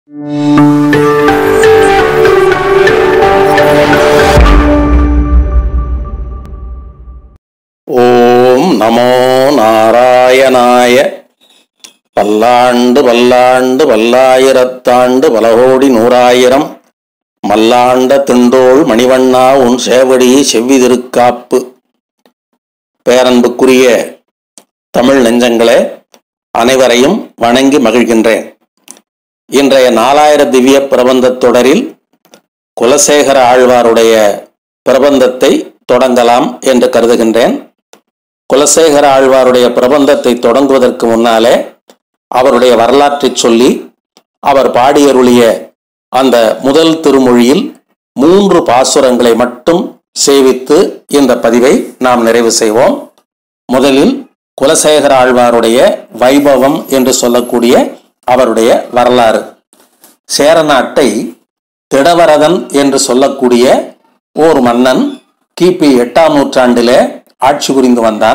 ஓம் நமோ நாராயணாய பல்லாண்டு பல்லாண்டு பல்லாயிரத்தாண்டு பலகோடி நூறாயிரம் மல்லாண்ட திண்டோள் மணிவண்ணா உன் சேவடி செவ்வி திருக்காப்பு பேரன்புக்குரிய தமிழ் நெஞ்சங்களே அனைவரையும் வணங்கி மகிழ்கின்றேன் இன்றைய நாலாயிர திவ்ய பிரபந்தத் தொடரில் குலசேகர ஆழ்வாருடைய பிரபந்தத்தை தொடங்கலாம் என்று கருதுகின்றேன் குலசேகர ஆழ்வாருடைய பிரபந்தத்தை தொடங்குவதற்கு முன்னாலே அவருடைய வரலாற்றைச் சொல்லி அவர் பாடியருளிய அந்த முதல் திருமொழியில் மூன்று பாசுரங்களை மட்டும் சேவித்து இந்த பதிவை நாம் நிறைவு செய்வோம் முதலில் குலசேகர ஆழ்வாருடைய வைபவம் என்று சொல்லக்கூடிய அவருடைய வரலாறு சேர நாட்டை திடவரதன் என்று சொல்லக்கூடிய ஓர் மன்னன் கிபி எட்டாம் நூற்றாண்டிலே ஆட்சி புரிந்து வந்தான்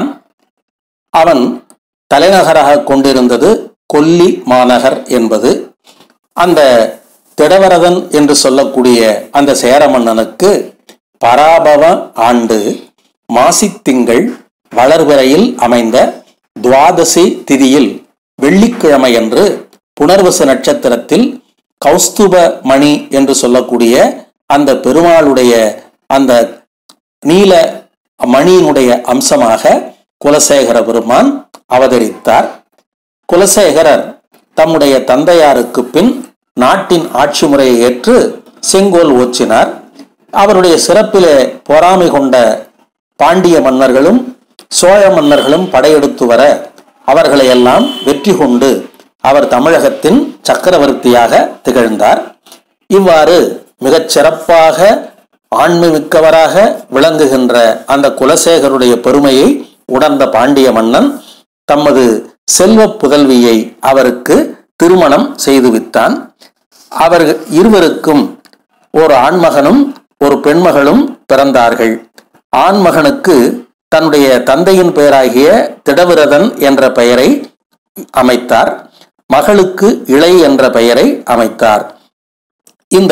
அவன் தலைநகராக கொண்டிருந்தது கொல்லி மாநகர் என்பது அந்த திடவரதன் என்று சொல்லக்கூடிய அந்த சேர மன்னனுக்கு பராபவ ஆண்டு மாசித்திங்கள் வளர்பிறையில் அமைந்த துவாதசி திதியில் வெள்ளிக்கிழமையன்று புனர்வசு நட்சத்திரத்தில் கௌஸ்துப மணி என்று சொல்லக்கூடிய அந்த பெருமாளுடைய அந்த நீல மணியினுடைய அம்சமாக குலசேகர பெருமான் அவதரித்தார் குலசேகரர் தம்முடைய தந்தையாருக்கு பின் நாட்டின் ஆட்சி முறையை ஏற்று செங்கோல் ஓச்சினார் அவருடைய சிறப்பிலே பொறாமை கொண்ட பாண்டிய மன்னர்களும் சோழ மன்னர்களும் படையெடுத்து வர அவர்களை எல்லாம் வெற்றி கொண்டு அவர் தமிழகத்தின் சக்கரவர்த்தியாக திகழ்ந்தார் இவ்வாறு மிகச் சிறப்பாக ஆண்மைமிக்கவராக விளங்குகின்ற அந்த குலசேகருடைய பெருமையை உணர்ந்த பாண்டிய மன்னன் தமது செல்வ புதல்வியை அவருக்கு திருமணம் செய்துவித்தான் அவர் இருவருக்கும் ஒரு ஆண்மகனும் ஒரு பெண்மகளும் பிறந்தார்கள் ஆண்மகனுக்கு தன்னுடைய தந்தையின் பெயராகிய திடவிரதன் என்ற பெயரை அமைத்தார் மகளுக்கு இளை என்ற பெயரை அமைத்தார் இந்த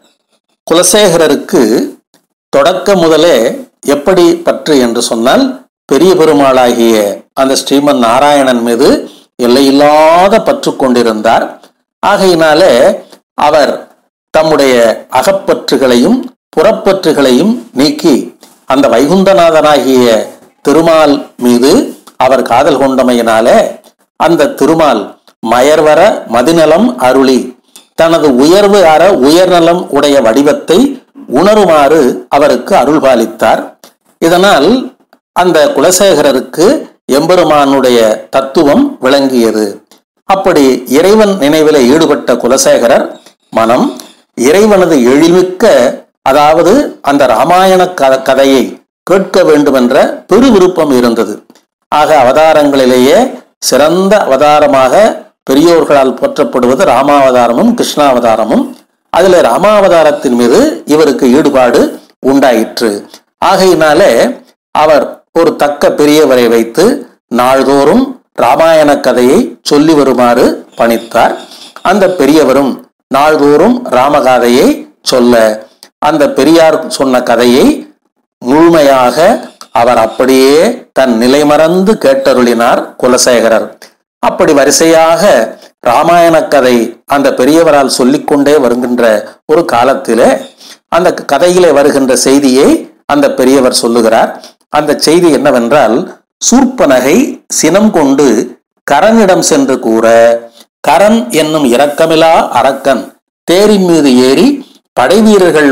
குலசேகரருக்கு தொடக்க முதலே எப்படி பற்று என்று சொன்னால் பெரிய பெருமாளாகிய அந்த ஸ்ரீமன் நாராயணன் மீது எல்லையில்லாத பற்று கொண்டிருந்தார் ஆகையினாலே அவர் தம்முடைய அகப்பற்றுகளையும் புறப்பற்றுகளையும் நீக்கி அந்த வைகுந்தநாதனாகிய திருமால் மீது அவர் காதல் கொண்டமையினாலே அந்த திருமால் மயர்வர மதிநலம் அருளி தனது உயர்வு அற உயர்நலம் உடைய வடிவத்தை உணருமாறு அவருக்கு அருள் பாலித்தார் இதனால் அந்த குலசேகரருக்கு எம்பெருமானுடைய தத்துவம் விளங்கியது அப்படி இறைவன் நினைவில ஈடுபட்ட குலசேகரர் மனம் இறைவனது எழில்மிக்க அதாவது அந்த ராமாயண க- கதையை கேட்க வேண்டும் என்ற பெரு விருப்பம் இருந்தது ஆக அவதாரங்களிலேயே சிறந்த அவதாரமாக பெரியோர்களால் போற்றப்படுவது ராமாவதாரமும் கிருஷ்ணாவதாரமும் அதுல ராமாவதாரத்தின் மீது இவருக்கு ஈடுபாடு உண்டாயிற்று ஆகையினாலே அவர் ஒரு தக்க பெரியவரை வைத்து நாள்தோறும் ராமாயண கதையை சொல்லி வருமாறு பணித்தார் அந்த பெரியவரும் நாள்தோறும் ராமகாதையை சொல்ல அந்த பெரியார் சொன்ன கதையை முழுமையாக அவர் அப்படியே தன் நிலை மறந்து கேட்டருளினார் குலசேகரர் அப்படி வரிசையாக ராமாயண கதை அந்த பெரியவரால் சொல்லிக்கொண்டே வருகின்ற ஒரு காலத்திலே அந்த கதையிலே வருகின்ற செய்தியை அந்த பெரியவர் சொல்லுகிறார் அந்த செய்தி என்னவென்றால் சூர்ப்பனகை சினம் கொண்டு கரனிடம் சென்று கூற கரன் என்னும் இரக்கமிலா அரக்கன் தேரின் மீது ஏறி படைவீரர்கள்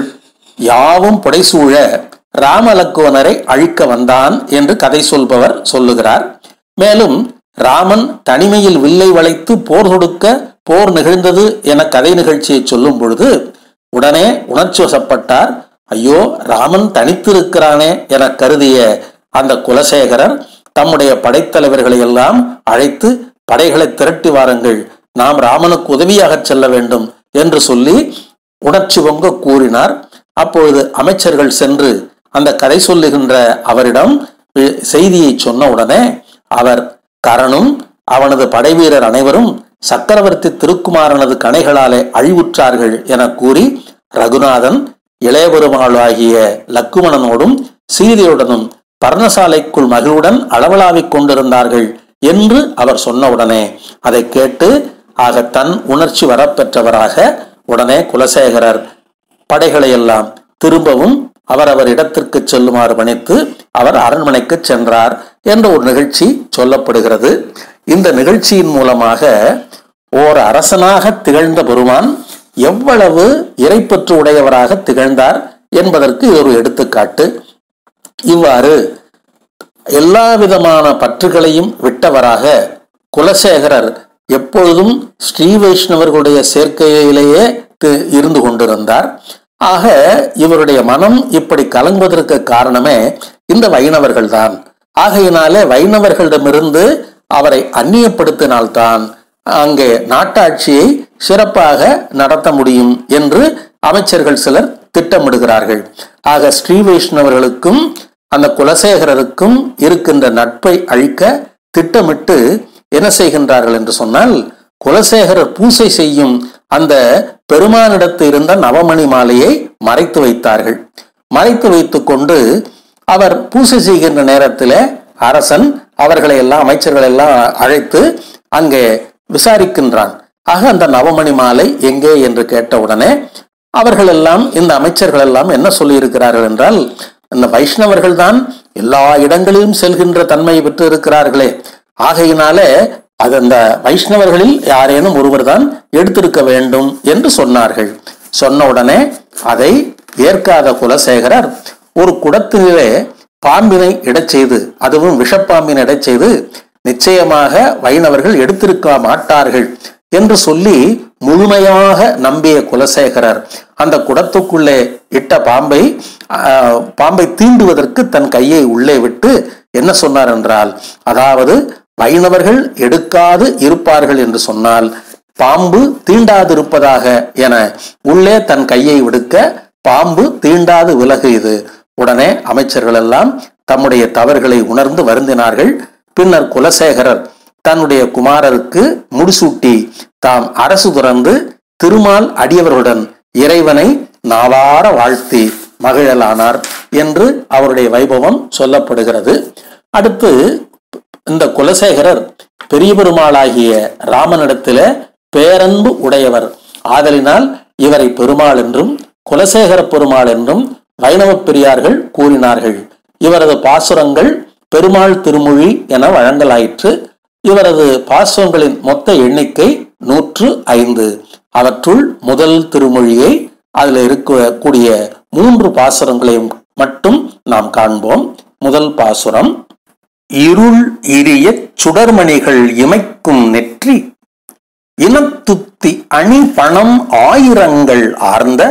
யாவும் புடைசூழ ராமலக்குவனரை அழிக்க வந்தான் என்று கதை சொல்பவர் சொல்லுகிறார் மேலும் ராமன் தனிமையில் வில்லை வளைத்து போர் தொடுக்க போர் நிகழ்ந்தது என கதை நிகழ்ச்சியை சொல்லும் பொழுது உடனே உணர்ச்சி வசப்பட்டார் ஐயோ ராமன் தனித்திருக்கிறானே என கருதிய அந்த குலசேகரர் தம்முடைய படைத்தலைவர்களை எல்லாம் அழைத்து படைகளை திரட்டி வாருங்கள் நாம் ராமனுக்கு உதவியாக செல்ல வேண்டும் என்று சொல்லி உணர்ச்சி பொங்க கூறினார் அப்பொழுது அமைச்சர்கள் சென்று அந்த கதை சொல்லுகின்ற அவரிடம் வி- செய்தியை சொன்ன உடனே அவர் கரணும் அவனது படைவீரர் அனைவரும் சக்கரவர்த்தி திருக்குமாரனது கணைகளாலே அழிவுற்றார்கள் என கூறி ரகுநாதன் இளையபெருமாள் ஆகிய லக்குமணனோடும் சீதையுடனும் பர்ணசாலைக்குள் மகிழ்வுடன் அளவலாவிக் கொண்டிருந்தார்கள் என்று அவர் சொன்னவுடனே அதை கேட்டு ஆக தன் உணர்ச்சி வரப்பெற்றவராக உடனே குலசேகரர் படைகளை எல்லாம் திரும்பவும் அவரவர் இடத்திற்கு செல்லுமாறு பணித்து அவர் அரண்மனைக்கு சென்றார் என்ற ஒரு நிகழ்ச்சி சொல்லப்படுகிறது இந்த நிகழ்ச்சியின் மூலமாக ஓர் அரசனாக திகழ்ந்த பெருமான் எவ்வளவு இறைப்பற்று உடையவராக திகழ்ந்தார் என்பதற்கு இது ஒரு எடுத்துக்காட்டு இவ்வாறு எல்லா விதமான பற்றுகளையும் விட்டவராக குலசேகரர் எப்பொழுதும் ஸ்ரீ வைஷ்ணவர்களுடைய சேர்க்கையிலேயே தி- இருந்து கொண்டிருந்தார் ஆக இவருடைய மனம் இப்படி கலங்குவதற்கு காரணமே இந்த வைணவர்கள் தான் ஆகையினாலே வைணவர்களிடமிருந்து அவரை அந்நியப்படுத்தினால்தான் அங்கே நாட்டாட்சியை சிறப்பாக நடத்த முடியும் என்று அமைச்சர்கள் சிலர் திட்டமிடுகிறார்கள் ஆக ஸ்ரீ வைஷ்ணவர்களுக்கும் அந்த குலசேகரருக்கும் இருக்கின்ற நட்பை அழிக்க திட்டமிட்டு என்ன செய்கின்றார்கள் என்று சொன்னால் குலசேகரர் பூசை செய்யும் அந்த பெருமானிடத்து இருந்த நவமணி மாலையை மறைத்து வைத்தார்கள் மறைத்து வைத்துக் கொண்டு அவர் பூசை செய்கின்ற நேரத்தில் அரசன் அவர்களை எல்லாம் அமைச்சர்களை எல்லாம் அழைத்து அங்கே விசாரிக்கின்றான் ஆக அந்த நவமணி மாலை எங்கே என்று கேட்டவுடனே அவர்கள் எல்லாம் இந்த அமைச்சர்கள் எல்லாம் என்ன சொல்லியிருக்கிறார்கள் என்றால் இந்த வைஷ்ணவர்கள் தான் எல்லா இடங்களிலும் செல்கின்ற தன்மை பெற்று இருக்கிறார்களே ஆகையினாலே அது அந்த வைஷ்ணவர்களில் யாரேனும் ஒருவர் தான் எடுத்திருக்க வேண்டும் என்று சொன்னார்கள் சொன்ன உடனே அதை ஏற்காத குலசேகரர் ஒரு குடத்திலே பாம்பினை இடச் செய்து அதுவும் விஷப்பாம்பினை இடச் செய்து நிச்சயமாக வைணவர்கள் எடுத்திருக்க மாட்டார்கள் என்று சொல்லி முழுமையாக நம்பிய குலசேகரர் அந்த குடத்துக்குள்ளே இட்ட பாம்பை ஆஹ், பாம்பை தீண்டுவதற்கு தன் கையை உள்ளே விட்டு என்ன சொன்னார் என்றால் அதாவது வைணவர்கள் எடுக்காது இருப்பார்கள் என்று சொன்னால் பாம்பு தீண்டாதிருப்பதாக என உள்ளே தன் கையை விடுக்க பாம்பு தீண்டாது விலகு இது உடனே அமைச்சர்கள் எல்லாம் தம்முடைய தவறுகளை உணர்ந்து வருந்தினார்கள் பின்னர் குலசேகரர் தன்னுடைய குமாரருக்கு முடிசூட்டி தாம் அரசு துறந்து திருமால் அடியவர்களுடன் இறைவனை நாவார வாழ்த்தி மகிழலானார் என்று அவருடைய வைபவம் சொல்லப்படுகிறது அடுத்து இந்த குலசேகரர் பெரிய பெருமாளாகிய ராமனிடத்திலே பேரன்பு உடையவர் ஆதலினால் இவரை பெருமாள் என்றும் குலசேகர பெருமாள் என்றும் வைணவ பெரியார்கள் கூறினார்கள் இவரது பாசுரங்கள் பெருமாள் திருமொழி என வழங்கலாயிற்று இவரது பாசுரங்களின் மொத்த எண்ணிக்கை நூற்று ஐந்து அவற்றுள் முதல் திருமொழியை அதில் இருக்கக்கூடிய மூன்று பாசுரங்களையும் மட்டும் நாம் காண்போம் முதல் பாசுரம் இருள் இரிய சுடர்மணிகள் இமைக்கும் நெற்றி இனத்துத்தி அணி பணம் ஆயிரங்கள் ஆர்ந்த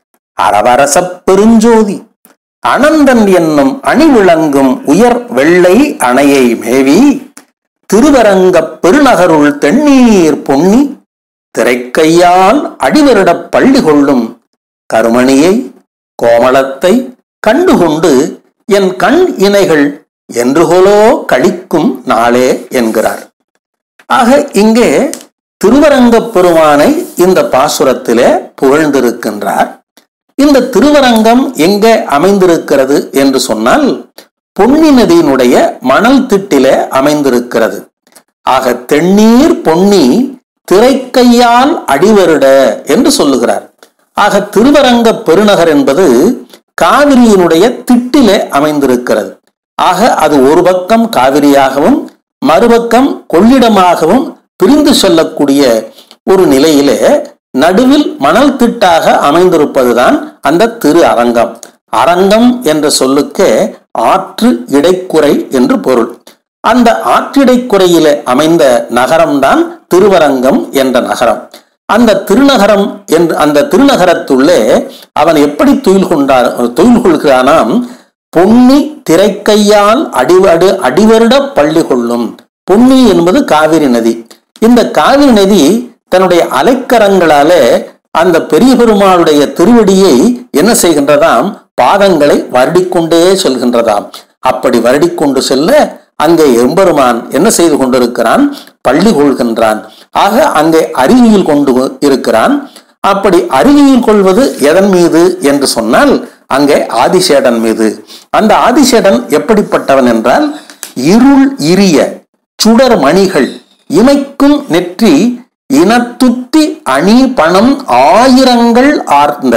அரவரசப் பெருஞ்சோதி அனந்தன் என்னும் அணி விளங்கும் உயர் வெள்ளை அணையை மேவி திருவரங்கப் பெருநகருள் தென்னீர் பொன்னி திரைக்கையால் அடிவரிடப் பள்ளி கொள்ளும் கருமணியை கோமளத்தை கண்டுகொண்டு என் கண் இணைகள் என்றுகொலோ கழிக்கும் நாளே என்கிறார் ஆக இங்கே திருவரங்கப் பெருமானை இந்த பாசுரத்திலே புகழ்ந்திருக்கின்றார் இந்த திருவரங்கம் எங்கே அமைந்திருக்கிறது என்று சொன்னால் பொன்னி நதியினுடைய மணல் திட்டிலே அமைந்திருக்கிறது ஆக தென்னீர் பொன்னி திரைக்கையால் அடிவருட என்று சொல்லுகிறார் ஆக திருவரங்க பெருநகர் என்பது காவிரியினுடைய திட்டிலே அமைந்திருக்கிறது ஆக அது ஒரு பக்கம் காவிரியாகவும் மறுபக்கம் கொள்ளிடமாகவும் பிரிந்து செல்லக்கூடிய ஒரு நிலையிலே நடுவில் மணல் திட்டாக அமைந்திருப்பதுதான் அந்த திரு அரங்கம் அரங்கம் என்ற சொல்லுக்கு ஆற்று இடைக்குறை என்று பொருள் அந்த ஆற்றிடைக்குறையிலே அமைந்த நகரம்தான் திருவரங்கம் என்ற நகரம் அந்த திருநகரம் என்று அந்த திருநகரத்துள்ளே அவன் எப்படி துயில் கொண்டார் துயில் கொள்கிறானாம் பொன்னி திரைக்கையால் அடிவடு அடிவருட பள்ளி கொள்ளும் பொன்னி என்பது காவிரி நதி இந்த காவிரி நதி தன்னுடைய அலைக்கரங்களாலே அந்த பெரிய பெருமாளுடைய திருவடியை என்ன செய்கின்றதாம் பாதங்களை வருடிக்கொண்டே செல்கின்றதாம் அப்படி வருடிக்கொண்டு செல்ல அங்கே எம்பெருமான் என்ன செய்து கொண்டிருக்கிறான் பள்ளி கொள்கின்றான் ஆக அங்கே அறிவியல் கொண்டு இருக்கிறான் அப்படி அறிவியல் கொள்வது எதன் மீது என்று சொன்னால் அங்கே ஆதிசேடன் மீது அந்த ஆதிசேடன் எப்படிப்பட்டவன் என்றால் இருள் இரிய சுடர் மணிகள் இமைக்கும் நெற்றி இனத்துத்தி அணி பணம் ஆயிரங்கள் ஆர்ந்த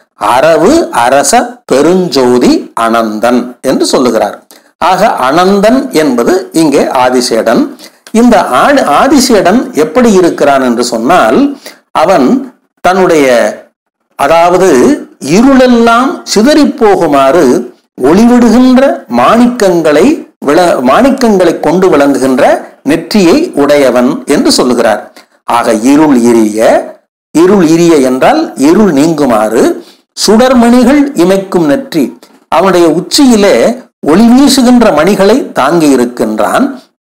அரவு அரச பெருஞ்சோதி அனந்தன் என்று சொல்லுகிறார் ஆக அனந்தன் என்பது இங்கே ஆதிசேடன் இந்த ஆ- ஆதிசேடன் எப்படி இருக்கிறான் என்று சொன்னால் அவன் தன்னுடைய அதாவது இருளெல்லாம் சிதறி போகுமாறு ஒளிவிடுகின்ற மாணிக்கங்களை விள மாணிக்கங்களை கொண்டு விளங்குகின்ற நெற்றியை உடையவன் என்று சொல்லுகிறார் ஆக இருள் இரிய இருள் இரிய என்றால் இருள் நீங்குமாறு சுடர்மணிகள் இமைக்கும் நெற்றி அவனுடைய உச்சியிலே ஒளி வீசுகின்ற மணிகளை தாங்கி இருக்கின்றான்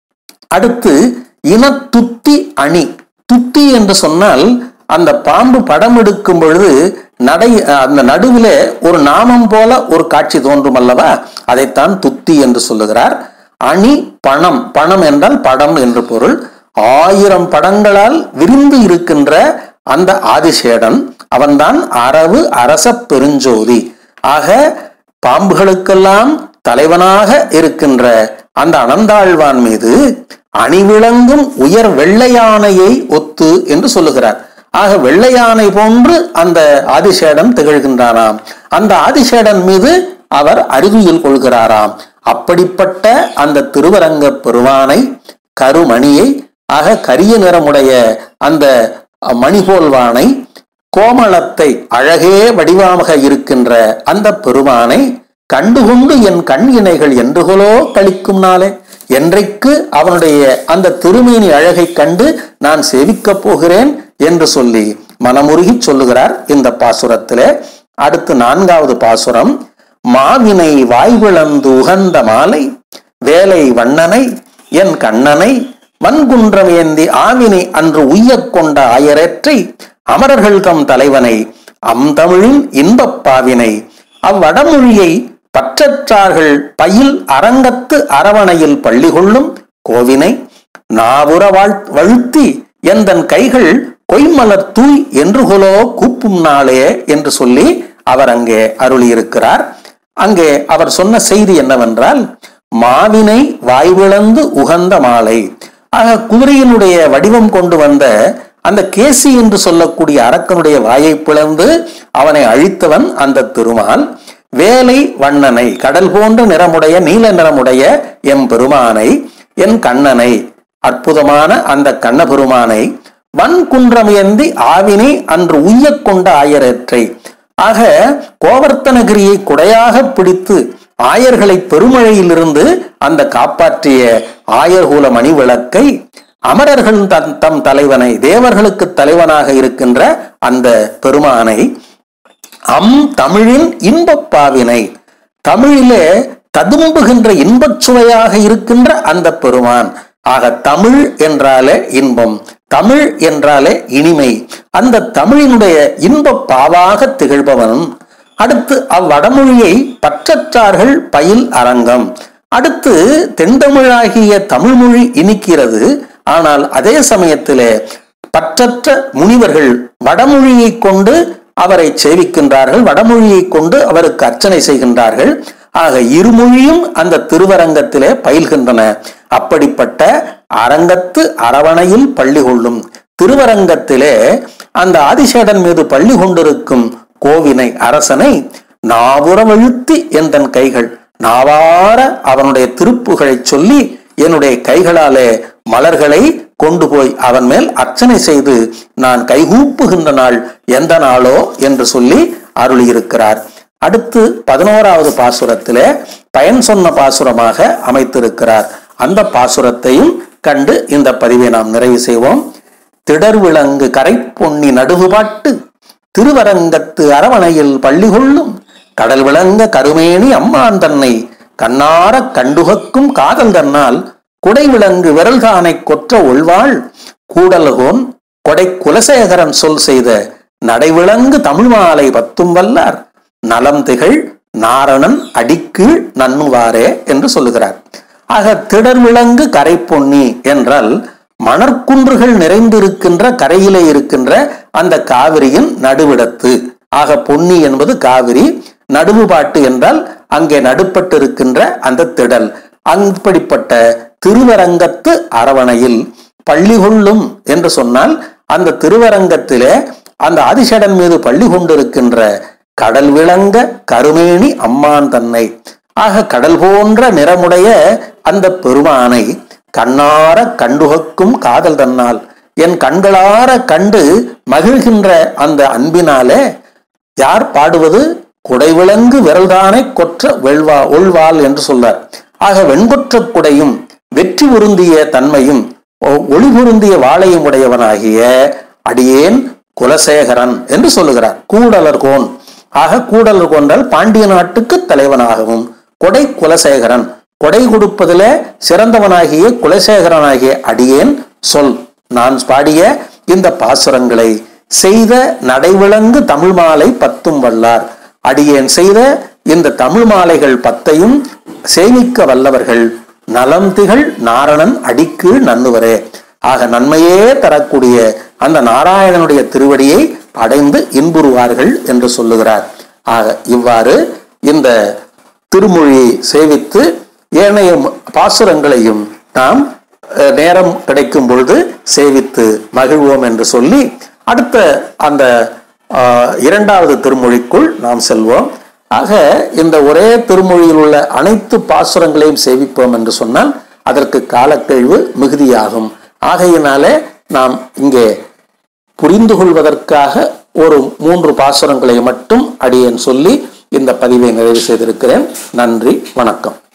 அடுத்து இனத்துத்தி அணி துத்தி என்று சொன்னால் அந்த பாம்பு படம் எடுக்கும் பொழுது நடை அந்த நடுவிலே ஒரு நாமம் போல ஒரு காட்சி தோன்றும் அல்லவா அதைத்தான் துத்தி என்று சொல்லுகிறார் அணி பணம் பணம் என்றால் படம் என்று பொருள் ஆயிரம் படங்களால் விரிந்து இருக்கின்ற அந்த ஆதிசேடன் அவன்தான் அரவு அரச பெருஞ்சோதி ஆக பாம்புகளுக்கெல்லாம் தலைவனாக இருக்கின்ற அந்த அனந்தாழ்வான் மீது அணிவிளங்கும் உயர் வெள்ளையானையை ஒத்து என்று சொல்லுகிறார் ஆக வெள்ளையானை போன்று அந்த ஆதிசேடன் திகழ்கின்றாராம் அந்த ஆதிசேடன் மீது அவர் அறிவியல் கொள்கிறாராம் அப்படிப்பட்ட அந்த திருவரங்க பெருமானை கருமணியை ஆக கரிய நிறமுடைய அந்த மணிபோல்வானை கோமளத்தை அழகே வடிவாக இருக்கின்ற அந்த பெருமானை கண்டுகொண்டு என் கண் இணைகள் என்றுகளோ கழிக்கும் நாளே என்றைக்கு அவனுடைய அந்த திருமேனி அழகை கண்டு நான் சேவிக்கப் போகிறேன் என்று சொல்லி மனமுருகி சொல்லுகிறார் இந்த பாசுரத்திலே அடுத்து நான்காவது பாசுரம் மாவினை வாய்விழந்து உகந்த மாலை வேலை வண்ணனை என் கண்ணனை வன்குன்றம் ஏந்தி ஆவினை அன்று உய்யக் கொண்ட ஆயரேற்றை அமரர்கள் தம் தலைவனை அம்தமிழின் இன்பப் பாவினை அவ்வடமொழியை பற்றற்றார்கள் பயில் அரங்கத்து அரவணையில் பள்ளி கொள்ளும் கோவினை நாவுற வாழ் வழுத்தி எந்தன் கைகள் கொய்மலர் தூய் என்று கொலோ கூப்பும் நாளே என்று சொல்லி அவர் அங்கே அருளியிருக்கிறார் அங்கே அவர் சொன்ன செய்தி என்னவென்றால் மாவினை வாய்விழந்து உகந்த மாலை ஆக குதிரையினுடைய வடிவம் கொண்டு வந்த அந்த கேசி என்று சொல்லக்கூடிய அரக்கனுடைய வாயை பிளந்து அவனை அழித்தவன் அந்த திருமால் வேலை வண்ணனை கடல் போன்ற நிறமுடைய நீல நிறமுடைய எம் பெருமானை என் கண்ணனை அற்புதமான அந்த கண்ண பெருமானை வன்குன்றம் ஏந்தி ஆவினை அன்று உய்யக் கொண்ட ஆயரேற்றை ஆக கோவர்த்தனகிரியை குடையாக பிடித்து ஆயர்களை பெருமழையிலிருந்து அந்த காப்பாற்றிய ஆயர்குல மணி விளக்கை அமரர்கள் தம் தம் தலைவனை தேவர்களுக்கு தலைவனாக இருக்கின்ற அந்த பெருமானை அம் தமிழின் இன்பப் பாவினை தமிழிலே ததும்புகின்ற இன்பச் சுவையாக இருக்கின்ற அந்த பெருமான் ஆக தமிழ் என்றாலே இன்பம் தமிழ் என்றாலே இனிமை அந்த தமிழினுடைய இன்பப் பாவாக திகழ்பவன் அடுத்து அவ்வடமொழியை பற்றற்றார்கள் பயில் அரங்கம் அடுத்து தென்தமிழாகிய தமிழ்மொழி இனிக்கிறது ஆனால் அதே சமயத்திலே பற்றற்ற முனிவர்கள் வடமொழியை கொண்டு அவரை சேவிக்கின்றார்கள் வடமொழியை கொண்டு அவருக்கு அர்ச்சனை செய்கின்றார்கள் ஆக இருமொழியும் அந்த திருவரங்கத்திலே பயில்கின்றன அப்படிப்பட்ட அரங்கத்து அரவணையில் பள்ளி கொள்ளும் திருவரங்கத்திலே அந்த ஆதிசேடன் மீது பள்ளி கொண்டிருக்கும் கோவினை அரசனை நாவுறவழுத்தி எந்தன் கைகள் நாவார அவனுடைய திருப்புகளை சொல்லி என்னுடைய கைகளாலே மலர்களை கொண்டு போய் அவன் மேல் அர்ச்சனை செய்து நான் கைகூப்புகின்ற நாள் எந்த நாளோ என்று சொல்லி அருளியிருக்கிறார் அடுத்து பதினோராவது பாசுரத்திலே பயன் சொன்ன பாசுரமாக அமைத்திருக்கிறார் அந்த பாசுரத்தையும் கண்டு இந்த பதிவை நாம் நிறைவு செய்வோம் திடர்விளங்கு கரை பொன்னி நடுகுபாட்டு திருவரங்கத்து அரவணையில் பள்ளி கொள்ளும் கடல் விளங்க கருமேனி அம்மான் தன்னை கண்ணார கண்டுகக்கும் காதல் தன்னால் குடை விளங்கு விரல்கானை கொற்ற ஒள்வாள் கூடலகோன் கொடை குலசேகரன் சொல் செய்த நடைவிளங்கு தமிழ் மாலை பத்தும் வல்லார் நலம் திகழ் நாரணன் அடிக்கீழ் நன்னுவாரே என்று சொல்லுகிறார் ஆக திடர் விலங்கு கரை பொன்னி என்றால் மணற்குன்றுகள் நிறைந்திருக்கின்ற கரையிலே இருக்கின்ற அந்த காவிரியின் நடுவிடத்து ஆக பொன்னி என்பது காவிரி நடுவுபாட்டு என்றால் அங்கே நடுப்பட்டு இருக்கின்ற அந்த திடல் அப்படிப்பட்ட திருவரங்கத்து அரவணையில் பள்ளி கொள்ளும் என்று சொன்னால் அந்த திருவரங்கத்திலே அந்த ஆதிசேடன் மீது பள்ளி கொண்டிருக்கின்ற கடல் விளங்க கருமேனி அம்மான் தன்னை ஆக கடல் போன்ற நிறமுடைய அந்த பெருமானை கண்ணார கண்டுகக்கும் காதல் தன்னால் என் கண்களார கண்டு மகிழ்கின்ற அந்த அன்பினாலே யார் பாடுவது குடைவிலங்கு விரல்தானே கொற்ற வெள்வா ஒள்வாள் என்று சொல்றார் ஆக வெண்கொற்ற குடையும் வெற்றி பொருந்திய தன்மையும் ஒ- ஒளி பொருந்திய வாளையும் உடையவனாகிய அடியேன் குலசேகரன் என்று சொல்லுகிறார் கூடலர்கோன் ஆக கூடலர் கொண்டால் பாண்டிய நாட்டுக்கு தலைவனாகவும் கொடை குலசேகரன் கொடை கொடுப்பதிலே சிறந்தவனாகிய குலசேகரனாகிய அடியேன் சொல் நான் பாடிய இந்த பாசுரங்களை செய்த நடைவிலங்கு தமிழ் மாலை பத்தும் வல்லார் அடியேன் செய்த இந்த தமிழ் மாலைகள் பத்தையும் சேமிக்க வல்லவர்கள் நலம் திகழ் நாரணன் அடிக்கு நன்னுவரே ஆக நன்மையே தரக்கூடிய அந்த நாராயணனுடைய திருவடியை அடைந்து இன்புறுவார்கள் என்று சொல்லுகிறார் ஆக இவ்வாறு இந்த திருமொழியை சேவித்து ஏனைய பாசுரங்களையும் நாம் அஹ், நேரம் கிடைக்கும் பொழுது சேவித்து மகிழ்வோம் என்று சொல்லி அடுத்த அந்த ஆஹ், இரண்டாவது திருமொழிக்குள் நாம் செல்வோம் ஆக இந்த ஒரே திருமொழியில் உள்ள அனைத்து பாசுரங்களையும் சேவிப்போம் என்று சொன்னால் அதற்கு காலக்கழிவு மிகுதியாகும் ஆகையினாலே நாம் இங்கே புரிந்து கொள்வதற்காக ஒரு மூன்று பாசுரங்களை மட்டும் அடியேன் சொல்லி இந்த பதிவை நிறைவு செய்திருக்கிறேன் நன்றி வணக்கம்